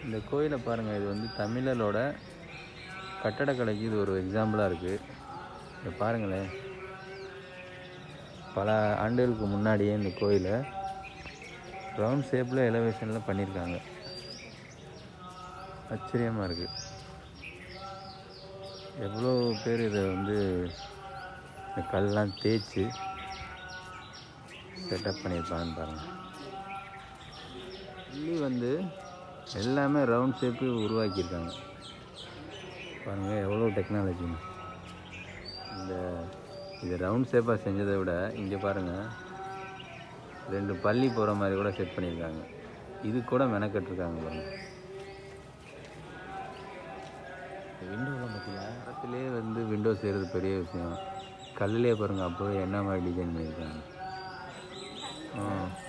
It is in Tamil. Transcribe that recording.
இந்த கோயிலை பாருங்கள் இது வந்து தமிழரோட கட்டடக்கலைக்கு இது ஒரு எக்ஸாம்பிளாக இருக்குது இதை பாருங்களேன் பல ஆண்டுகளுக்கு முன்னாடியே இந்த கோயிலை ரவுண்ட் ஷேப்பில் எலவேஷனில் பண்ணியிருக்காங்க ஆச்சரியமாக இருக்குது எவ்வளோ பேர் இதை வந்து இந்த கல்லாம் தேய்ச்சி செட்டப் பண்ணியிருப்பாங்கன்னு பாருங்கள் உள்ளி வந்து எல்லாமே ரவுண்ட் ஷேப்பு உருவாக்கியிருக்காங்க பாருங்கள் எவ்வளோ டெக்னாலஜி இந்த இது ரவுண்ட் ஷேப்பாக செஞ்சதை விட இங்கே பாருங்கள் ரெண்டு பள்ளி போகிற மாதிரி கூட செட் பண்ணியிருக்காங்க இது கூட மெனக்கட்டிருக்காங்க பாருங்கள் விண்டோவில் பார்த்தீங்களா மரத்துலேயே வந்து விண்டோ செய்கிறது பெரிய விஷயம் கல்லுலேயே பாருங்கள் அப்போவே என்ன மாதிரி டிசைன் பண்ணியிருக்காங்க ஆ